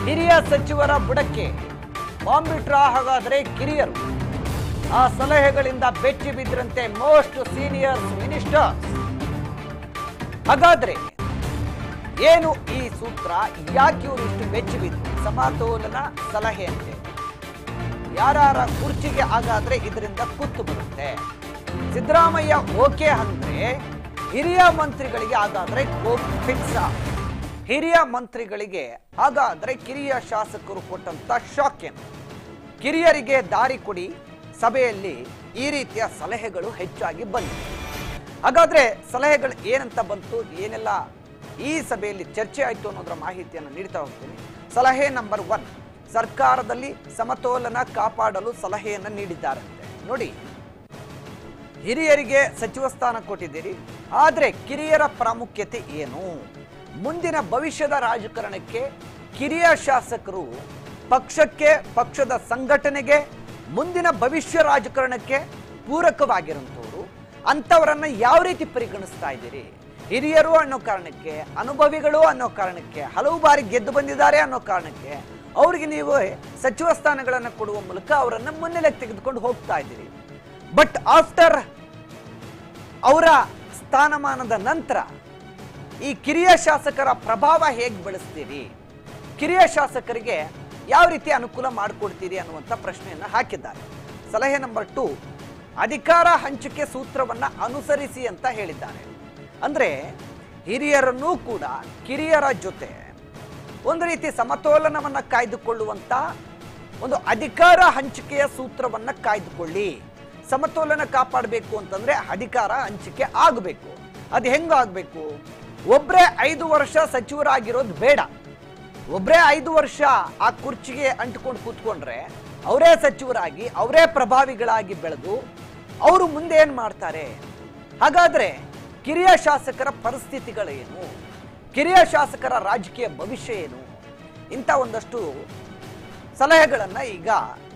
ಹಿರಿಯ ಸಚಿವರ ಬುಡಕ್ಕೆ ಬಾಂಬಿಟ್ರಾ ಹಾಗಾದರೆ ಕಿರಿಯರು ಆ ಸಲಹೆಗಳಿಂದ ಬೆಚ್ಚಿ ಬಿದ್ರಂತೆ ಮೋಸ್ಟ್ ಸೀನಿಯರ್ಸ್ ಮಿನಿಸ್ಟರ್ಸ್ ಹಾಗಾದ್ರೆ ಏನು ಈ ಸೂತ್ರ ಯಾಕೆ ಇವರು ಇಷ್ಟು ಬೆಚ್ಚಿ ಬಿದ್ದು ಸಮತೋಲನ ಸಲಹೆ ಅಂತೆ ಯಾರ ಕುರ್ಚಿಗೆ ಹಾಗಾದ್ರೆ ಇದರಿಂದ ಕುತ್ತು ಬರುತ್ತೆ ಸಿದ್ದರಾಮಯ್ಯ ಓಕೆ ಅಂದ್ರೆ ಹಿರಿಯ ಮಂತ್ರಿಗಳಿಗೆ ಹಾಗಾದ್ರೆ ಕೋಪ್ ಫಿಕ್ಸ್ ಹಿರಿಯ ಮಂತ್ರಿಗಳಿಗೆ ಹಾಗಾದ್ರೆ ಕಿರಿಯ ಶಾಸಕರು ಕೊಟ್ಟಂತ ಶಾಕ್ ಏನು ಕಿರಿಯರಿಗೆ ದಾರಿ ಕೊಡಿ ಸಭೆಯಲ್ಲಿ ಈ ರೀತಿಯ ಸಲಹೆಗಳು ಹೆಚ್ಚಾಗಿ ಬಂದಿವೆ ಹಾಗಾದ್ರೆ ಸಲಹೆಗಳು ಏನಂತ ಬಂತು ಏನೆಲ್ಲ ಈ ಸಭೆಯಲ್ಲಿ ಚರ್ಚೆ ಆಯಿತು ಅನ್ನೋದರ ಮಾಹಿತಿಯನ್ನು ನೀಡ್ತಾ ಹೋಗ್ತೀನಿ ಸಲಹೆ ನಂಬರ್ ಒನ್ ಸರ್ಕಾರದಲ್ಲಿ ಸಮತೋಲನ ಕಾಪಾಡಲು ಸಲಹೆಯನ್ನು ನೀಡಿದ್ದಾರಂತೆ ನೋಡಿ ಹಿರಿಯರಿಗೆ ಸಚಿವ ಸ್ಥಾನ ಕೊಟ್ಟಿದ್ದೀರಿ ಆದರೆ ಕಿರಿಯರ ಪ್ರಾಮುಖ್ಯತೆ ಏನು ಮುಂದಿನ ಭವಿಷ್ಯದ ರಾಜಕಾರಣಕ್ಕೆ ಕಿರಿಯ ಶಾಸಕರು ಪಕ್ಷಕ್ಕೆ ಪಕ್ಷದ ಸಂಘಟನೆಗೆ ಮುಂದಿನ ಭವಿಷ್ಯ ರಾಜಕಾರಣಕ್ಕೆ ಪೂರಕವಾಗಿರುವಂಥವ್ರು ಅಂಥವರನ್ನ ಯಾವ ರೀತಿ ಪರಿಗಣಿಸ್ತಾ ಇದ್ದೀರಿ ಹಿರಿಯರು ಅನ್ನೋ ಕಾರಣಕ್ಕೆ ಅನುಭವಿಗಳು ಅನ್ನೋ ಕಾರಣಕ್ಕೆ ಹಲವು ಬಾರಿ ಗೆದ್ದು ಬಂದಿದ್ದಾರೆ ಅನ್ನೋ ಕಾರಣಕ್ಕೆ ಅವ್ರಿಗೆ ನೀವು ಸಚಿವ ಸ್ಥಾನಗಳನ್ನು ಕೊಡುವ ಮೂಲಕ ಅವರನ್ನ ಮುನ್ನೆಲೆಗೆ ತೆಗೆದುಕೊಂಡು ಹೋಗ್ತಾ ಇದ್ದೀರಿ ಬಟ್ ಆಫ್ಟರ್ ಅವರ ಸ್ಥಾನಮಾನದ ನಂತರ ಈ ಕಿರಿಯ ಶಾಸಕರ ಪ್ರಭಾವ ಹೇಗೆ ಬೆಳೆಸ್ತೀರಿ ಕಿರಿಯ ಶಾಸಕರಿಗೆ ಯಾವ ರೀತಿ ಅನುಕೂಲ ಮಾಡಿಕೊಡ್ತೀರಿ ಅನ್ನುವಂಥ ಪ್ರಶ್ನೆಯನ್ನು ಹಾಕಿದ್ದಾರೆ ಸಲಹೆ ನಂಬರ್ ಟು ಅಧಿಕಾರ ಹಂಚಿಕೆ ಸೂತ್ರವನ್ನ ಅನುಸರಿಸಿ ಅಂತ ಹೇಳಿದ್ದಾರೆ ಅಂದ್ರೆ ಹಿರಿಯರನ್ನೂ ಕೂಡ ಕಿರಿಯರ ಜೊತೆ ಒಂದು ರೀತಿ ಸಮತೋಲನವನ್ನ ಕಾಯ್ದುಕೊಳ್ಳುವಂತ ಒಂದು ಅಧಿಕಾರ ಹಂಚಿಕೆಯ ಸೂತ್ರವನ್ನ ಕಾಯ್ದುಕೊಳ್ಳಿ ಸಮತೋಲನ ಕಾಪಾಡಬೇಕು ಅಂತಂದ್ರೆ ಅಧಿಕಾರ ಹಂಚಿಕೆ ಆಗಬೇಕು ಅದು ಹೆಂಗಾಗಬೇಕು ಒಬ್ಬರೇ ಐದು ವರ್ಷ ಸಚಿವರಾಗಿರೋದು ಬೇಡ ಒಬ್ಬರೇ ಐದು ವರ್ಷ ಆ ಕುರ್ಚಿಗೆ ಅಂಟ್ಕೊಂಡು ಕೂತ್ಕೊಂಡ್ರೆ ಅವರೇ ಸಚಿವರಾಗಿ ಅವರೇ ಪ್ರಭಾವಿಗಳಾಗಿ ಬೆಳೆದು ಅವರು ಮುಂದೆ ಏನು ಮಾಡ್ತಾರೆ ಹಾಗಾದ್ರೆ ಕಿರಿಯ ಶಾಸಕರ ಪರಿಸ್ಥಿತಿಗಳೇನು ಕಿರಿಯ ಶಾಸಕರ ರಾಜಕೀಯ ಭವಿಷ್ಯ ಏನು ಇಂಥ ಒಂದಷ್ಟು ಸಲಹೆಗಳನ್ನು ಈಗ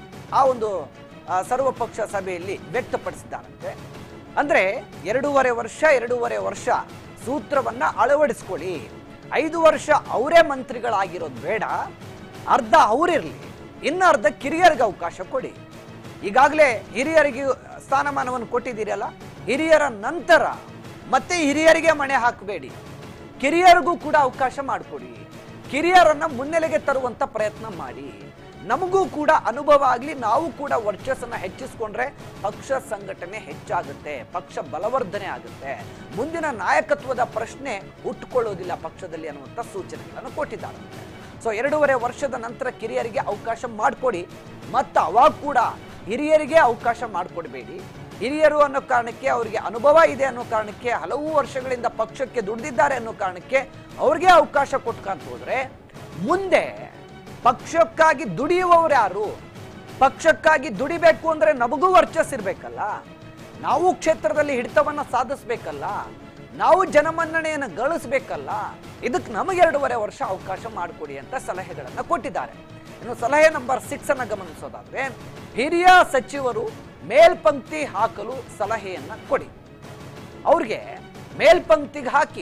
ಆ ಒಂದು ಆ, ಸರ್ವಪಕ್ಷ ಸಭೆಯಲ್ಲಿ ವ್ಯಕ್ತಪಡಿಸಿದ್ದಾರಂತೆ ಅಂದ್ರೆ ಎರಡೂವರೆ ವರ್ಷ ಎರಡೂವರೆ ವರ್ಷ ಸೂತ್ರವನ್ನ ಅಳವಡಿಸ್ಕೊಳ್ಳಿ ಐದು ವರ್ಷ ಅವರೇ ಮಂತ್ರಿಗಳಾಗಿರೋದು ಬೇಡ ಅರ್ಧ ಅವರಿರ್ಲಿ ಇನ್ನು ಅರ್ಧ ಕಿರಿಯರಿಗೆ ಅವಕಾಶ ಕೊಡಿ ಈಗಾಗಲೇ ಹಿರಿಯರಿಗೆ ಸ್ಥಾನಮಾನವನ್ನು ಕೊಟ್ಟಿದ್ದೀರಲ್ಲ ಹಿರಿಯರ ನಂತರ ಮತ್ತೆ ಹಿರಿಯರಿಗೆ ಮಣೆ ಹಾಕಬೇಡಿ ಕಿರಿಯರಿಗೂ ಕೂಡ ಅವಕಾಶ ಮಾಡಿಕೊಡಿ ಕಿರಿಯರನ್ನ ಮುನ್ನೆಲೆಗೆ ತರುವಂತ ಪ್ರಯತ್ನ ಮಾಡಿ ನಮಗೂ ಕೂಡ ಅನುಭವ ಆಗಲಿ ನಾವು ಕೂಡ ವರ್ಚಸ್ಸನ್ನ ಹೆಚ್ಚಿಸ್ಕೊಂಡ್ರೆ ಪಕ್ಷ ಸಂಘಟನೆ ಹೆಚ್ಚಾಗುತ್ತೆ ಪಕ್ಷ ಬಲವರ್ಧನೆ ಆಗುತ್ತೆ ಮುಂದಿನ ನಾಯಕತ್ವದ ಪ್ರಶ್ನೆ ಹುಟ್ಟುಕೊಳ್ಳೋದಿಲ್ಲ ಪಕ್ಷದಲ್ಲಿ ಅನ್ನುವಂಥ ಸೂಚನೆಗಳನ್ನು ಕೊಟ್ಟಿದ್ದಾರಂತೆ ಸೊ ಎರಡೂವರೆ ವರ್ಷದ ನಂತರ ಕಿರಿಯರಿಗೆ ಅವಕಾಶ ಮಾಡಿಕೊಡಿ ಮತ್ತು ಅವಾಗ ಕೂಡ ಹಿರಿಯರಿಗೆ ಅವಕಾಶ ಮಾಡಿಕೊಡ್ಬೇಡಿ ಹಿರಿಯರು ಅನ್ನೋ ಕಾರಣಕ್ಕೆ ಅವರಿಗೆ ಅನುಭವ ಇದೆ ಅನ್ನೋ ಕಾರಣಕ್ಕೆ ಹಲವು ವರ್ಷಗಳಿಂದ ಪಕ್ಷಕ್ಕೆ ದುಡಿದಿದ್ದಾರೆ ಅನ್ನೋ ಕಾರಣಕ್ಕೆ ಅವ್ರಿಗೆ ಅವಕಾಶ ಕೊಟ್ಕೊಂತ ಹೋದ್ರೆ ಮುಂದೆ ಪಕ್ಷಕ್ಕಾಗಿ ದುಡಿಯುವವರು ಯಾರು ಪಕ್ಷಕ್ಕಾಗಿ ದುಡಿಬೇಕು ಅಂದ್ರೆ ನಮಗೂ ವರ್ಚಸ್ಸಿರ್ಬೇಕಲ್ಲ ನಾವು ಕ್ಷೇತ್ರದಲ್ಲಿ ಹಿಡಿತವನ್ನ ಸಾಧಿಸ್ಬೇಕಲ್ಲ ನಾವು ಜನಮನ್ನಣೆಯನ್ನು ಗಳಿಸ್ಬೇಕಲ್ಲ ಇದಕ್ಕೆ ನಮಗೆ ಎರಡೂವರೆ ವರ್ಷ ಅವಕಾಶ ಮಾಡಿಕೊಡಿ ಅಂತ ಸಲಹೆಗಳನ್ನು ಕೊಟ್ಟಿದ್ದಾರೆ ಇನ್ನು ಸಲಹೆ ನಂಬರ್ ಸಿಕ್ಸ್ ಅನ್ನ ಗಮನಿಸೋದಾದ್ರೆ ಹಿರಿಯ ಸಚಿವರು ಮೇಲ್ಪಂಕ್ತಿ ಹಾಕಲು ಸಲಹೆಯನ್ನ ಕೊಡಿ ಅವ್ರಿಗೆ ಮೇಲ್ಪಂಕ್ತಿಗೆ ಹಾಕಿ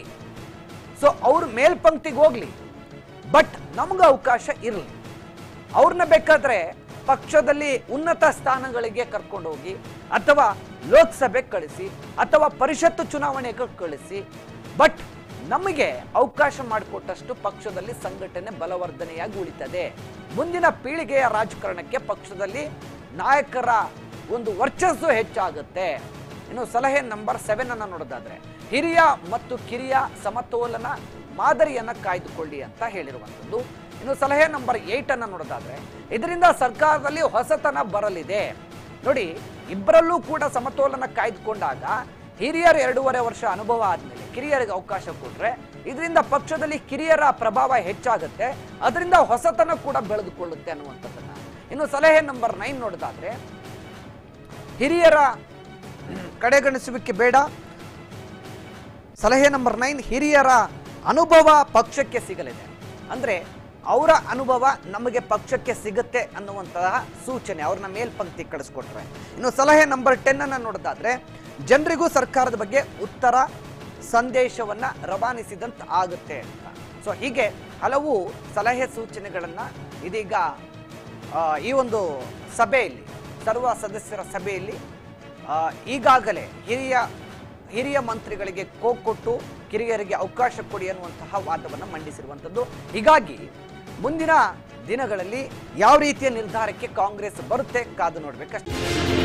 ಸೊ ಅವ್ರು ಮೇಲ್ಪಂಕ್ತಿಗೆ ಹೋಗ್ಲಿ ಬಟ್ ನಮ್ಗೆ ಅವಕಾಶ ಇರಲಿ ಅವ್ರನ್ನ ಬೇಕಾದ್ರೆ ಪಕ್ಷದಲ್ಲಿ ಉನ್ನತ ಸ್ಥಾನಗಳಿಗೆ ಕರ್ಕೊಂಡು ಹೋಗಿ ಅಥವಾ ಲೋಕಸಭೆ ಕಳಿಸಿ ಅಥವಾ ಪರಿಷತ್ತು ಚುನಾವಣೆಗೆ ಕಳಿಸಿ ಬಟ್ ನಮಗೆ ಅವಕಾಶ ಮಾಡಿಕೊಟ್ಟಷ್ಟು ಪಕ್ಷದಲ್ಲಿ ಸಂಘಟನೆ ಬಲವರ್ಧನೆಯಾಗಿ ಉಳಿತದೆ ಮುಂದಿನ ಪೀಳಿಗೆಯ ರಾಜಕಾರಣಕ್ಕೆ ಪಕ್ಷದಲ್ಲಿ ನಾಯಕರ ಒಂದು ವರ್ಚಸ್ಸು ಹೆಚ್ಚಾಗುತ್ತೆ ಇನ್ನು ಸಲಹೆ ನಂಬರ್ ಸೆವೆನ್ ಅನ್ನ ನೋಡೋದಾದ್ರೆ ಹಿರಿಯ ಮತ್ತು ಕಿರಿಯ ಸಮತೋಲನ ಮಾದರಿಯನ್ನ ಕಾಯ್ದುಕೊಳ್ಳಿ ಅಂತ ಹೇಳಿರುವಂಥದ್ದು ಇನ್ನು ಸಲಹೆ ನಂಬರ್ ಏಟ್ ಅನ್ನ ನೋಡೋದಾದ್ರೆ ಇದರಿಂದ ಸರ್ಕಾರದಲ್ಲಿ ಹೊಸತನ ಬರಲಿದೆ ನೋಡಿ ಇಬ್ಬರಲ್ಲೂ ಕೂಡ ಸಮತೋಲನ ಕಾಯ್ದುಕೊಂಡಾಗ ಹಿರಿಯರು ಎರಡೂವರೆ ವರ್ಷ ಅನುಭವ ಆದ್ಮೇಲೆ ಕಿರಿಯರಿಗೆ ಅವಕಾಶ ಕೊಟ್ರೆ ಇದರಿಂದ ಪಕ್ಷದಲ್ಲಿ ಕಿರಿಯರ ಪ್ರಭಾವ ಹೆಚ್ಚಾಗುತ್ತೆ ಅದರಿಂದ ಹೊಸತನ ಕೂಡ ಬೆಳೆದುಕೊಳ್ಳುತ್ತೆ ಅನ್ನುವಂಥದ್ದನ್ನ ಇನ್ನು ಸಲಹೆ ನಂಬರ್ ನೈನ್ ನೋಡೋದಾದ್ರೆ ಹಿರಿಯರ ಕಡೆಗಣಿಸುವಿಕೆ ಬೇಡ ಸಲಹೆ ನಂಬರ್ ನೈನ್ ಹಿರಿಯರ ಅನುಭವ ಪಕ್ಷಕ್ಕೆ ಸಿಗಲಿದೆ ಅಂದ್ರೆ ಅವರ ಅನುಭವ ನಮಗೆ ಪಕ್ಷಕ್ಕೆ ಸಿಗುತ್ತೆ ಅನ್ನುವಂತಹ ಸೂಚನೆ ಅವ್ರನ್ನ ಮೇಲ್ಪಂಕ್ತಿ ಕಳಿಸ್ಕೊಟ್ರೆ ಇನ್ನು ಸಲಹೆ ನಂಬರ್ ಟೆನ್ ಅನ್ನ ನೋಡೋದಾದ್ರೆ ಜನರಿಗೂ ಸರ್ಕಾರದ ಬಗ್ಗೆ ಉತ್ತರ ಸಂದೇಶವನ್ನ ರವಾನಿಸಿದಂತ ಆಗುತ್ತೆ ಅಂತ ಸೊ ಹೀಗೆ ಹಲವು ಸಲಹೆ ಸೂಚನೆಗಳನ್ನು ಇದೀಗ ಆ, ಈ ಒಂದು ಸಭೆಯಲ್ಲಿ ಸರ್ವ ಸದಸ್ಯರ ಸಭೆಯಲ್ಲಿ ಆ, ಈಗಾಗಲೇ ಹಿರಿಯ ಹಿರಿಯ ಮಂತ್ರಿಗಳಿಗೆ ಕೊಟ್ಟು ಕಿರಿಯರಿಗೆ ಅವಕಾಶ ಕೊಡಿ ಅನ್ನುವಂತಹ ವಾದವನ್ನು ಮಂಡಿಸಿರುವಂಥದ್ದು ಹೀಗಾಗಿ ಮುಂದಿನ ದಿನಗಳಲ್ಲಿ ಯಾವ ರೀತಿಯ ನಿರ್ಧಾರಕ್ಕೆ ಕಾಂಗ್ರೆಸ್ ಬರುತ್ತೆ ಕಾದು ನೋಡ್ಬೇಕಷ್ಟೇ